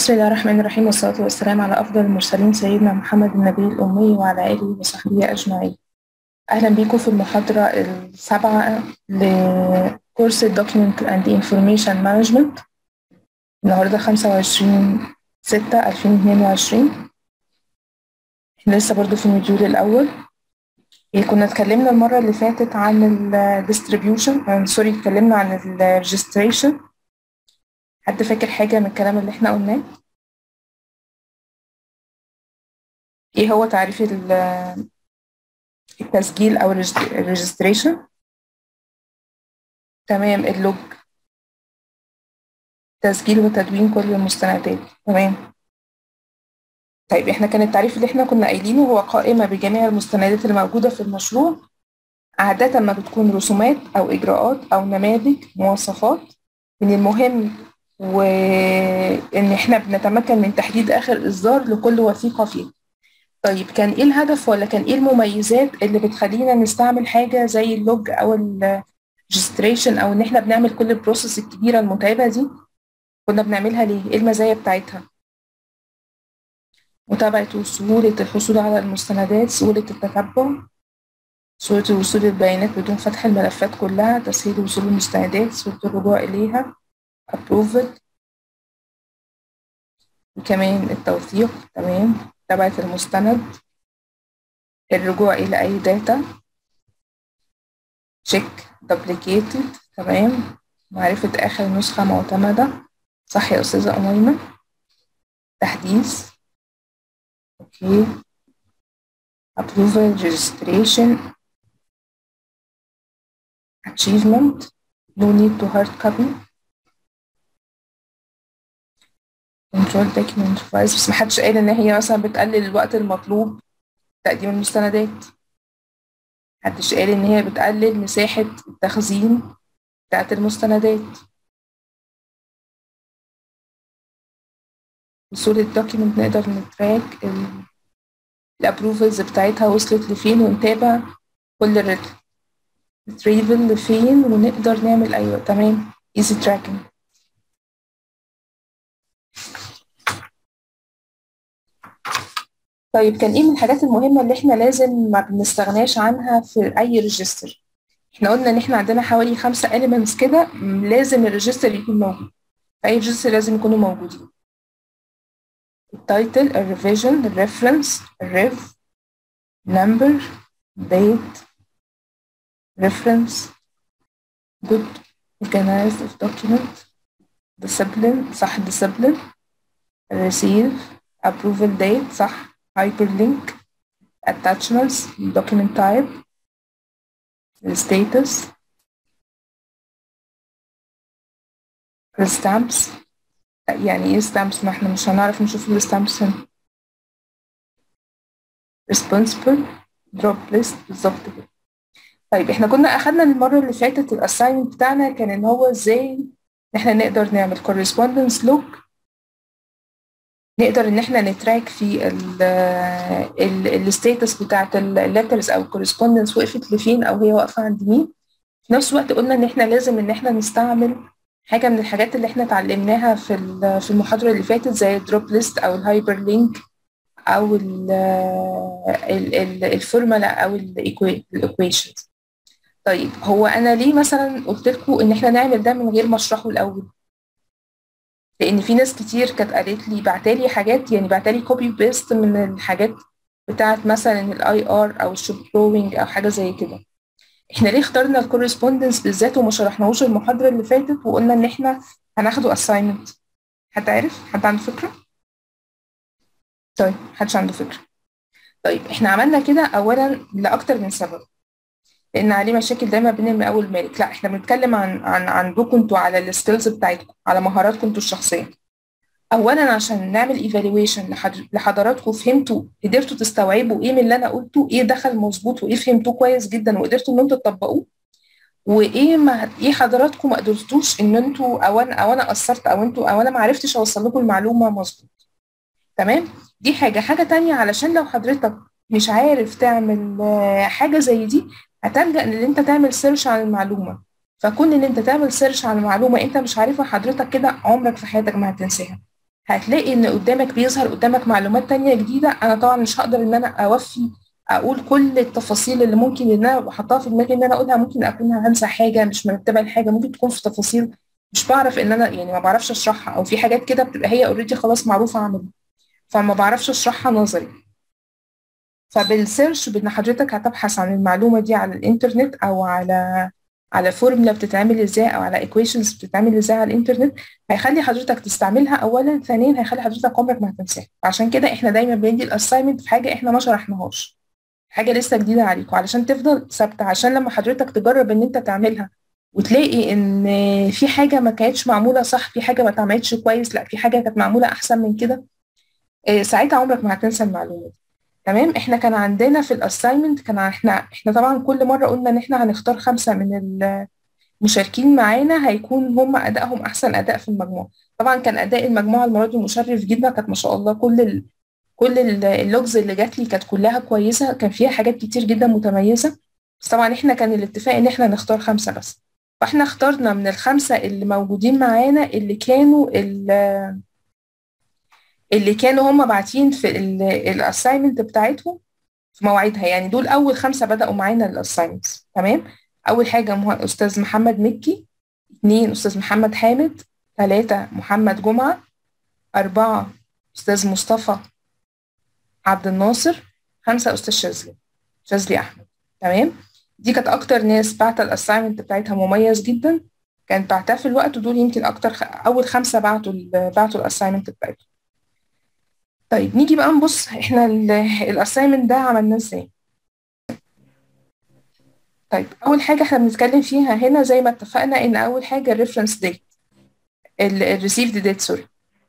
بسم الله الرحمن الرحيم والصلاة والسلام على أفضل المرسلين سيدنا محمد النبي الأمي وعلى آله وصحبه أجمعين أهلا بكم في المحاضرة السابعة لكورس Document and Information Management النهاردة خمسة وعشرين ستة ألفين اتنين وعشرين احنا لسه برضو في المديول الأول إيه كنا اتكلمنا المرة اللي فاتت عن ال distribution سوري اتكلمنا عن ال registration حد فاكر حاجة من الكلام اللي احنا قلناه؟ ايه هو تعريف ال- التسجيل او الريجستريشن تمام اللوج تسجيل وتدوين كل المستندات تمام طيب احنا كان التعريف اللي احنا كنا قايلينه هو قائمة بجميع المستندات اللي موجودة في المشروع عادة ما بتكون رسومات أو إجراءات أو نماذج مواصفات من المهم وإن إحنا بنتمكن من تحديد آخر إصدار لكل وثيقة فيه طيب كان إيه الهدف ولا كان إيه المميزات اللي بتخلينا نستعمل حاجة زي اللوج أو الريجستريشن أو إن إحنا بنعمل كل البروسيس الكبيرة المتعبة دي كنا بنعملها ليه؟ إيه المزايا بتاعتها؟ متابعة وسهولة الحصول على المستندات سهولة التتبع سهولة وصول البيانات بدون فتح الملفات كلها تسهيل وصول المستندات سهولة الرجوع إليها approval وكمان التوثيق تمام متابعة المستند الرجوع إلى أي داتا check duplicated تمام معرفة آخر نسخة معتمدة صح يا أستاذة أميمة تحديث أوكي approval registration achievement no need to hard copy control document files بس محدش قال إن هي مثلا بتقلل الوقت المطلوب تقديم المستندات محدش قال إن هي بتقلل مساحة التخزين بتاعت المستندات وصول الدوكيمنت نقدر نتراك الابروفلز بتاعتها وصلت لفين ونتابع كل الريتريفل لفين ونقدر نعمل ايوه تمام ايزي تراكنج طيب كان ايه من الحاجات المهمة اللي احنا لازم ما بنستغناش عنها في اي ريجستر احنا قلنا ان احنا عندنا حوالي خمسة elements كده لازم الريجستر يكون موجود في اي ريجستر لازم يكونوا موجودين التايتل الريفيجن الريفرنس الريف نمبر date reference good organized of document discipline صح discipline receive approval date صح hyperlink attachments document type status stamps يعني ايه stamps ما احنا مش هنعرف نشوف الستامبس هنا responsible drop list بالظبط كده طيب احنا كنا اخدنا المرة اللي فاتت الاساينمنت بتاعنا كان ان هو ازاي ان احنا نقدر نعمل correspondence log نقدر ان احنا نتراك في الستاتس بتاعت الليترز او correspondence وقفت لفين او هي واقفة عند مين في نفس الوقت قلنا ان احنا لازم ان احنا نستعمل حاجة من الحاجات اللي احنا اتعلمناها في في المحاضرة اللي فاتت زي الدروب ليست او الهايبر لينك او الفورمولا او الايكويشنز طيب هو انا ليه مثلا قلت لكم ان احنا نعمل ده من غير ما اشرحه الاول لان في ناس كتير كانت قالت لي بعتالي حاجات يعني بعتالي كوبي بيست من الحاجات بتاعت مثلا الاي ار او الشوب دروينج او حاجه زي كده احنا ليه اخترنا الكورسبوندنس بالذات وما شرحناهوش المحاضره اللي فاتت وقلنا ان احنا هناخده اساينمنت حد عارف حد عنده فكره طيب محدش عنده فكره طيب احنا عملنا كده اولا لاكتر من سبب لان عليه مشاكل دايما بين المقاول والمالك لا احنا بنتكلم عن عن عندكم انتوا على السكيلز بتاعتكم على مهاراتكم انتوا الشخصيه اولا عشان نعمل ايفالويشن لحضراتكم فهمتوا قدرتوا تستوعبوا ايه من اللي انا قلته ايه دخل مظبوط وايه فهمتوه كويس جدا وقدرتوا ان انتوا تطبقوه وايه ما ايه حضراتكم ما قدرتوش ان انتوا او انا او انا قصرت او انتوا او انا ما عرفتش اوصل لكم المعلومه مظبوط تمام دي حاجه حاجه تانية علشان لو حضرتك مش عارف تعمل حاجه زي دي هتلجأ ان انت تعمل سيرش عن المعلومه فكون ان انت تعمل سيرش عن المعلومه انت مش عارفها حضرتك كده عمرك في حياتك ما هتنساها هتلاقي ان قدامك بيظهر قدامك معلومات تانية جديدة انا طبعا مش هقدر ان انا اوفي اقول كل التفاصيل اللي ممكن ان انا بحطها في دماغي ان انا اقولها ممكن اكون هنسى حاجة مش مرتبة الحاجة ممكن تكون في تفاصيل مش بعرف ان انا يعني ما بعرفش اشرحها او في حاجات كده بتبقى هي اوريدي خلاص معروفة عنها فما بعرفش اشرحها نظري فبالسيرش بان حضرتك هتبحث عن المعلومة دي على الانترنت او على على فورمولا بتتعمل ازاي او على ايكويشنز بتتعمل ازاي على الانترنت هيخلي حضرتك تستعملها اولا ثانيا هيخلي حضرتك عمرك ما هتنساها عشان كده احنا دايما بندي الاساينمنت في حاجه احنا ما شرحناهاش حاجه لسه جديده عليكم علشان تفضل ثابته عشان لما حضرتك تجرب ان انت تعملها وتلاقي ان في حاجه ما كانتش معموله صح في حاجه ما اتعملتش كويس لا في حاجه كانت معموله احسن من كده ساعتها عمرك ما هتنسى المعلومه دي تمام احنا كان عندنا في الاساينمنت كان احنا احنا طبعا كل مره قلنا ان احنا هنختار خمسه من المشاركين معانا هيكون هم ادائهم احسن اداء في المجموعه طبعا كان اداء المجموعه المره دي مشرف جدا كانت ما شاء الله كل ال كل اللوجز اللي جات لي كانت كلها كويسه كان فيها حاجات كتير جدا متميزه بس طبعا احنا كان الاتفاق ان احنا نختار خمسه بس فاحنا اخترنا من الخمسه اللي موجودين معانا اللي كانوا اللي كانوا هم باعتين في الاساينمنت بتاعتهم في مواعيدها يعني دول اول خمسه بداوا معانا الاساينمنتس تمام اول حاجه مه... استاذ محمد مكي اثنين استاذ محمد حامد ثلاثه محمد جمعه اربعه استاذ مصطفى عبد الناصر خمسه استاذ شاذلي شاذلي احمد تمام دي كانت اكتر ناس بعت الاساينمنت بتاعتها مميز جدا كانت بعتها في الوقت ودول يمكن اكتر خ... اول خمسه بعتوا ال... بعتوا الاساينمنت بتاعتهم طيب نيجي بقى نبص احنا الاساينمنت ده عملناه ازاي طيب اول حاجه احنا بنتكلم فيها هنا زي ما اتفقنا ان اول حاجه الريفرنس ديت الريسيفد ديت سوري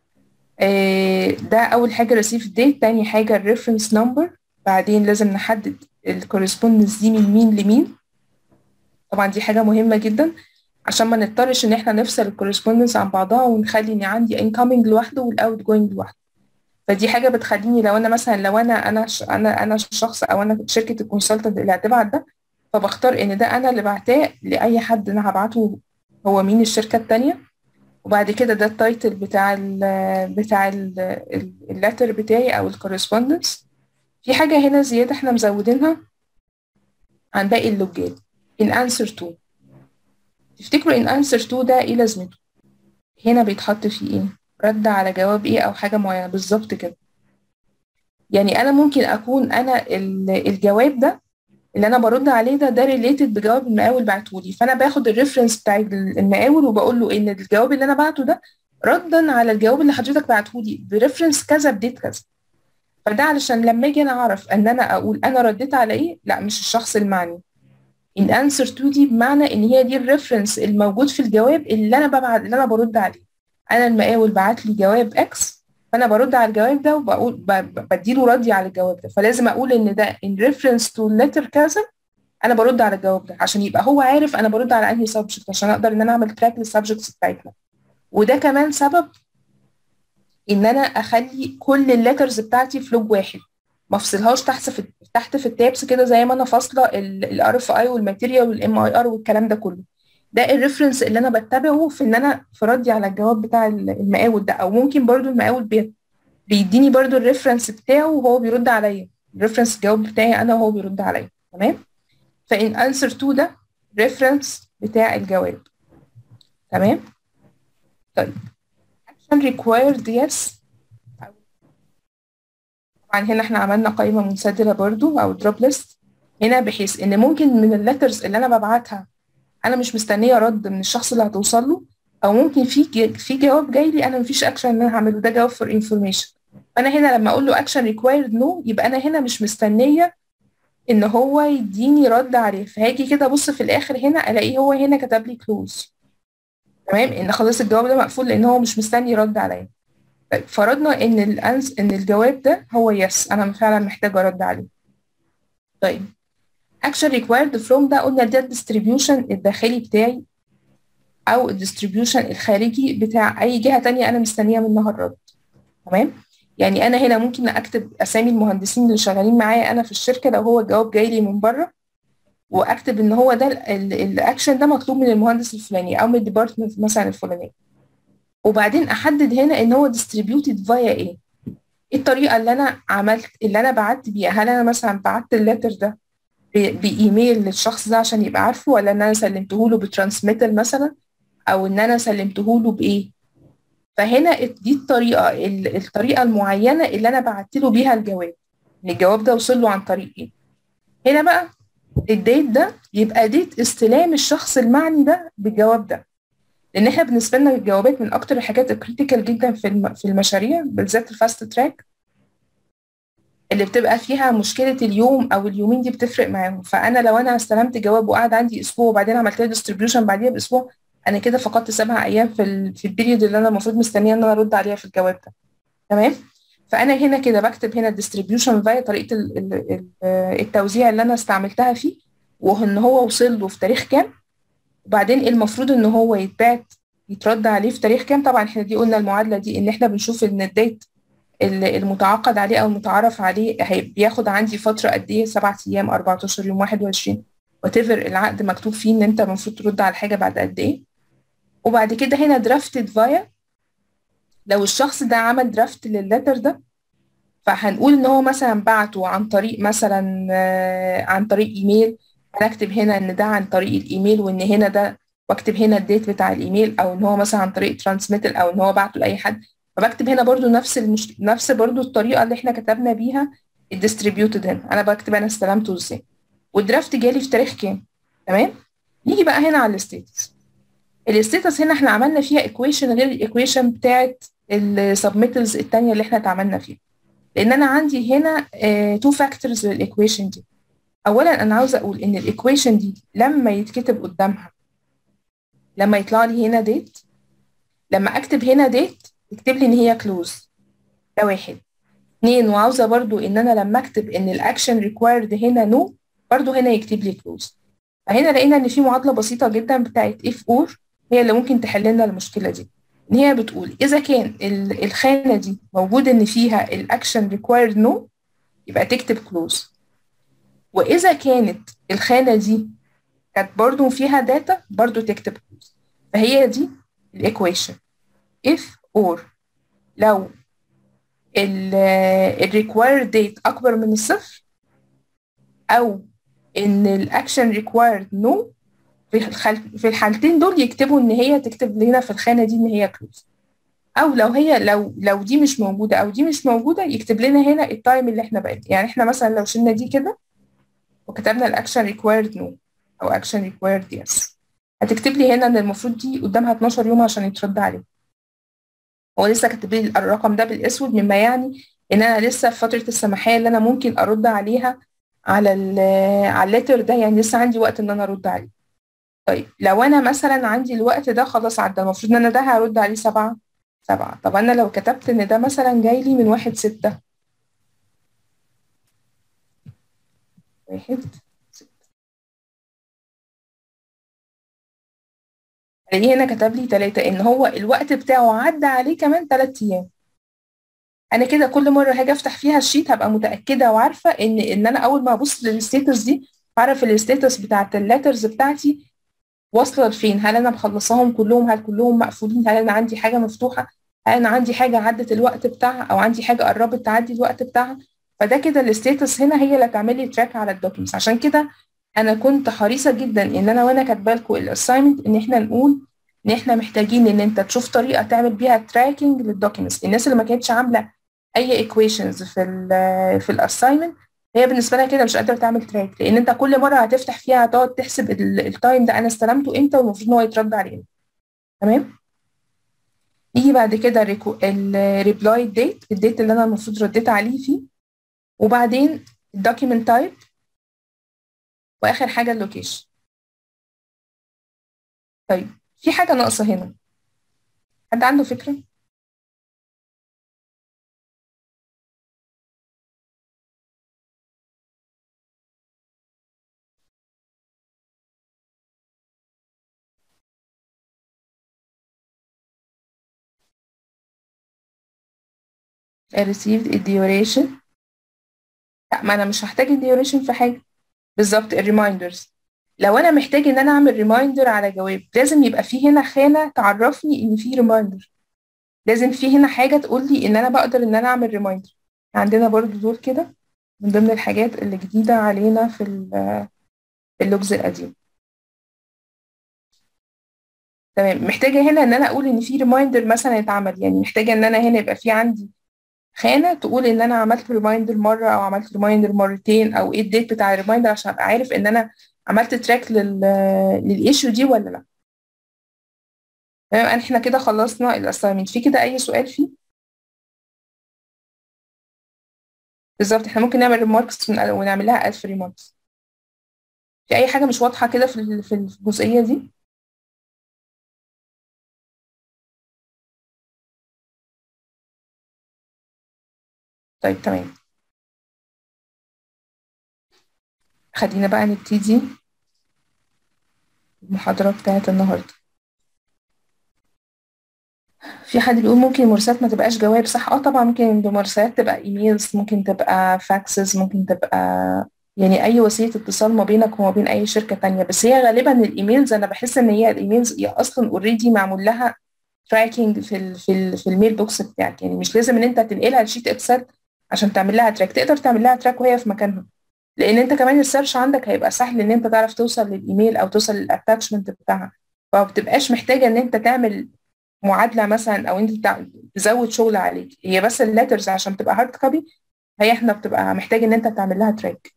ده اول حاجه ريسيفد ديت تاني حاجه الريفرنس نمبر بعدين لازم نحدد الكورسبوندنس دي من مين لمين طبعا دي حاجه مهمه جدا عشان ما نضطرش ان احنا نفصل الكورسبوندنس عن بعضها ونخلي ان عندي انكoming لوحده والاوت جوينج لوحده فدي حاجه بتخليني لو انا مثلا لو انا انا انا انا شخص او انا شركه الكونسلتنت اللي هتبعت ده فبختار ان ده انا اللي بعتاه لاي حد انا هبعته هو مين الشركه التانية وبعد كده ده التايتل بتاع ال بتاع اللتر بتاعي او الكورسبوندنس في حاجه هنا زياده احنا مزودينها عن باقي اللوجات in answer to تفتكروا in answer to ده ايه لازمته هنا بيتحط فيه ايه رد على جواب ايه او حاجه معينه بالظبط كده يعني انا ممكن اكون انا الجواب ده اللي انا برد عليه ده ده ريليتد بجواب المقاول بعتهولي فانا باخد الريفرنس بتاع المقاول وبقول له ان الجواب اللي انا بعته ده ردا على الجواب اللي حضرتك بعتهولي بريفرنس كذا بديت كذا فده علشان لما اجي انا اعرف ان انا اقول انا رديت على ايه لا مش الشخص المعني in answer to دي بمعنى ان هي دي الريفرنس الموجود في الجواب اللي انا ببعت اللي انا برد عليه انا المقاول بعت لي جواب اكس فانا برد على الجواب ده وبقول بديله ردي على الجواب ده فلازم اقول ان ده in reference to letter كذا انا برد على الجواب ده عشان يبقى هو عارف انا برد على انهي سبجكت عشان اقدر ان انا اعمل تراك للسبجكتس بتاعتنا وده كمان سبب ان انا اخلي كل الليترز بتاعتي في لوج واحد ما افصلهاش تحت في تحت في التابس كده زي ما انا فاصله الار اف اي والماتيريال والام اي ار والكلام ده كله ده الريفرنس اللي انا بتبعه في ان انا في ردي على الجواب بتاع المقاول ده او ممكن برضو المقاول بي بيديني برضو الريفرنس بتاعه وهو بيرد عليا الريفرنس الجواب بتاعي انا وهو بيرد عليا تمام فان انسر تو ده ريفرنس بتاع الجواب تمام طيب action required yes طبعا هنا احنا عملنا قائمه منسدله برضو او دروب ليست هنا بحيث ان ممكن من الليترز اللي انا ببعتها انا مش مستنيه رد من الشخص اللي هتوصل له او ممكن في في جواب جاي لي انا مفيش اكشن ان انا هعمله ده جواب فور انفورميشن فانا هنا لما اقول له اكشن ريكوايرد نو يبقى انا هنا مش مستنيه ان هو يديني رد عليه فهاجي كده ابص في الاخر هنا الاقيه هو هنا كتب لي كلوز تمام ان خلاص الجواب ده مقفول لان هو مش مستني يرد عليا طيب فرضنا ان الانس ان الجواب ده هو يس انا فعلا محتاجه ارد عليه طيب action required from ده قلنا ده الديستريبيوشن الداخلي بتاعي او الديستريبيوشن الخارجي بتاع اي جهه تانية انا مستنيه منها الرد تمام يعني انا هنا ممكن اكتب اسامي المهندسين اللي شغالين معايا انا في الشركه لو هو الجواب جاي لي من بره واكتب ان هو ده الاكشن ده مطلوب من المهندس الفلاني او من الديبارتمنت مثلا الفلاني وبعدين احدد هنا ان هو distributed via ايه ايه الطريقه اللي انا عملت اللي انا بعت بيها هل انا مثلا بعت الليتر ده ب- بايميل للشخص ده عشان يبقى عارفه ولا ان انا سلمته له بترانسميتر مثلا او ان انا سلمته له بايه فهنا دي الطريقه ال- الطريقه المعينه اللي انا بعت له بيها الجواب ان الجواب ده وصل له عن طريق ايه هنا بقى الديت ده يبقى ديت استلام الشخص المعني ده بالجواب ده لان احنا بالنسبه لنا الجوابات من اكتر الحاجات الكريتيكال جدا في الم- في المشاريع بالذات الفاست تراك اللي بتبقى فيها مشكله اليوم او اليومين دي بتفرق معاهم فانا لو انا استلمت جواب وقعد عندي اسبوع وبعدين عملت له ديستريبيوشن بعديها باسبوع انا كده فقدت سبع ايام في ال في البيريود اللي انا المفروض مستنيه ان انا ارد عليها في الجواب ده تمام فانا هنا كده بكتب هنا الديستريبيوشن فاي طريقه ال ال ال التوزيع اللي انا استعملتها فيه وان هو وصل له في تاريخ كام وبعدين المفروض ان هو يتبعت يترد عليه في تاريخ كام طبعا احنا دي قلنا المعادله دي ان احنا بنشوف ان الديت ال- المتعاقد عليه او المتعارف عليه هي- بياخد عندي فتره قد ايه 7 ايام 14 يوم 21 وات العقد مكتوب فيه ان انت المفروض ترد على الحاجه بعد قد ايه وبعد كده هنا درافتد فايا لو الشخص ده عمل درافت لللتر ده فهنقول ان هو مثلا بعته عن طريق مثلا آه، عن طريق ايميل هنكتب هنا ان ده عن طريق الايميل وان هنا ده واكتب هنا الديت بتاع الايميل او ان هو مثلا عن طريق ترانسميتل او ان هو بعته لاي حد فبكتب هنا برضو نفس المش... نفس برضو الطريقه اللي احنا كتبنا بيها الديستريبيوتد هنا انا بكتب انا استلمته ازاي والدرافت جالي في تاريخ كام تمام نيجي بقى هنا على الستيتس الستيتس هنا احنا عملنا فيها ايكويشن غير الايكويشن بتاعت السبميتلز التانية اللي احنا اتعاملنا فيها لان انا عندي هنا تو فاكتورز للايكويشن دي اولا انا عاوزه اقول ان الايكويشن دي لما يتكتب قدامها لما يطلع لي هنا ديت لما اكتب هنا ديت يكتب لي ان هي كلوز ده واحد اتنين وعاوزه برضو ان انا لما اكتب ان الاكشن ريكوايرد هنا نو برضو هنا يكتب لي كلوز فهنا لقينا ان في معادله بسيطه جدا بتاعت اف اور هي اللي ممكن تحل لنا المشكله دي ان هي بتقول اذا كان ال- الخانه دي موجود ان فيها الاكشن ريكوايرد نو يبقى تكتب كلوز واذا كانت الخانه دي كانت برضو فيها داتا برضو تكتب كلوز فهي دي الايكويشن if or لو ال required date اكبر من الصفر او ان الاكشن required no في الخل... في الحالتين دول يكتبوا ان هي تكتب لنا في الخانه دي ان هي كلوز او لو هي لو لو دي مش موجوده او دي مش موجوده يكتب لنا هنا التايم اللي احنا بقينا يعني احنا مثلا لو شلنا دي كده وكتبنا الاكشن ريكوايرد نو او اكشن ريكوايرد يس هتكتب لي هنا ان المفروض دي قدامها 12 يوم عشان يترد عليه هو لسه كاتب لي الرقم ده بالاسود مما يعني ان انا لسه في فتره السماحيه اللي انا ممكن ارد عليها على ال على الليتر ده يعني لسه عندي وقت ان انا ارد عليه طيب لو انا مثلا عندي الوقت ده خلاص عدى المفروض ان انا ده هرد عليه سبعة سبعة طب انا لو كتبت ان ده مثلا جاي لي من واحد ستة واحد ستة الاقيه هنا كتب لي تلاتة ان هو الوقت بتاعه عدى عليه كمان تلات ايام انا كده كل مره هاجي افتح فيها الشيت هبقى متاكده وعارفه ان ان انا اول ما ابص للستيتس دي اعرف الستيتس بتاعت الليترز بتاعتي واصله لفين هل انا مخلصاهم كلهم هل كلهم مقفولين هل انا عندي حاجه مفتوحه هل انا عندي حاجه عدت الوقت بتاعها او عندي حاجه قربت تعدي الوقت بتاعها فده كده الستيتس هنا هي اللي هتعمل لي تراك على الدوكيومنتس عشان كده انا كنت حريصه جدا ان انا وانا كاتبه لكم الاساينمنت ان احنا نقول ان احنا محتاجين ان انت تشوف طريقه تعمل بيها تراكنج للدوكيومنتس الناس اللي ما كانتش عامله اي ايكويشنز في ال في الاساينمنت هي بالنسبه لها كده مش قادره تعمل تراك لان انت كل مره هتفتح فيها هتقعد تحسب التايم ده انا استلمته امتى والمفروض ان هو يترد عليه تمام يجي بعد كده الريبلاي ديت الديت اللي انا المفروض رديت عليه فيه وبعدين الدوكيمنت تايب واخر حاجه اللوكيشن طيب في حاجه ناقصه هنا حد عنده فكره I received a duration لا ما انا مش هحتاج الديوريشن في حاجه بالظبط الريمايندرز لو انا محتاج ان انا اعمل ريمايندر على جواب لازم يبقى في هنا خانه تعرفني ان في ريمايندر لازم في هنا حاجه تقول لي ان انا بقدر ان انا اعمل ريمايندر عندنا برضو دول كده من ضمن الحاجات اللي جديده علينا في في اللوجز القديم تمام محتاجه هنا ان انا اقول ان في ريمايندر مثلا اتعمل يعني محتاجه ان انا هنا يبقى في عندي خانه تقول ان انا عملت ريمايندر مره او عملت ريمايندر مرتين او ايه الديت بتاع الريمايندر عشان ابقى عارف ان انا عملت تراك لل للايشو دي ولا لا تمام احنا كده خلصنا الاساينمنت في كده اي سؤال فيه بالظبط احنا ممكن نعمل ريماركس ونعمل لها الف ريماركس في اي حاجه مش واضحه كده في في الجزئيه دي طيب تمام خلينا بقى نبتدي المحاضرة بتاعت النهاردة في حد بيقول ممكن المرسلات ما تبقاش جواب صح اه طبعا ممكن المرسلات تبقى ايميلز ممكن تبقى فاكسز ممكن تبقى يعني اي وسيله اتصال ما بينك وما بين اي شركه تانية بس هي غالبا الايميلز انا بحس ان هي الايميلز هي اصلا اوريدي معمول لها تراكنج في ال في ال في الميل بوكس بتاعك يعني مش لازم ان انت تنقلها لشيت اكسل عشان تعمل لها تراك تقدر تعمل لها تراك وهي في مكانها لان انت كمان السيرش عندك هيبقى سهل ان انت تعرف توصل للايميل او توصل للاتاتشمنت بتاعها فما بتبقاش محتاجه ان انت تعمل معادله مثلا او انت تزود شغل عليك هي بس الليترز عشان تبقى هارد كوبي هي احنا بتبقى محتاج ان انت تعمل لها تراك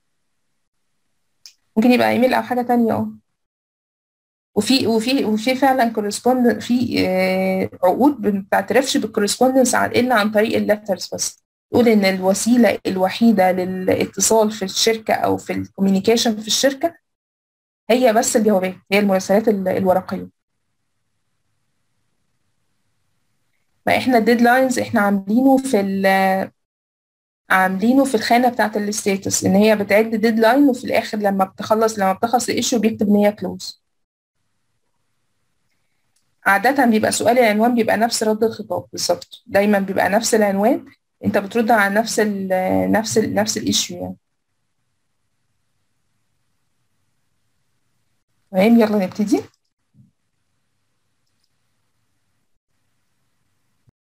ممكن يبقى ايميل او حاجه تانية اه وفي وفي وفي فعلا كورسبوند في آه عقود ما بتعترفش بالكورسبوندنس الا عن طريق الليترز بس تقول ان الوسيله الوحيده للاتصال في الشركه او في الكوميونيكيشن في الشركه هي بس الجوابات هي المراسلات الورقيه ما احنا الديدلاينز احنا عاملينه في عاملينه في الخانه بتاعه الستاتس ان هي بتعد ديدلاين وفي الاخر لما بتخلص لما بتخلص الايشو بيكتب ان هي كلوز عادة بيبقى سؤال العنوان بيبقى نفس رد الخطاب بالظبط دايما بيبقى نفس العنوان انت بترد على نفس ال نفس ال نفس الايشيو يعني تمام يلا نبتدي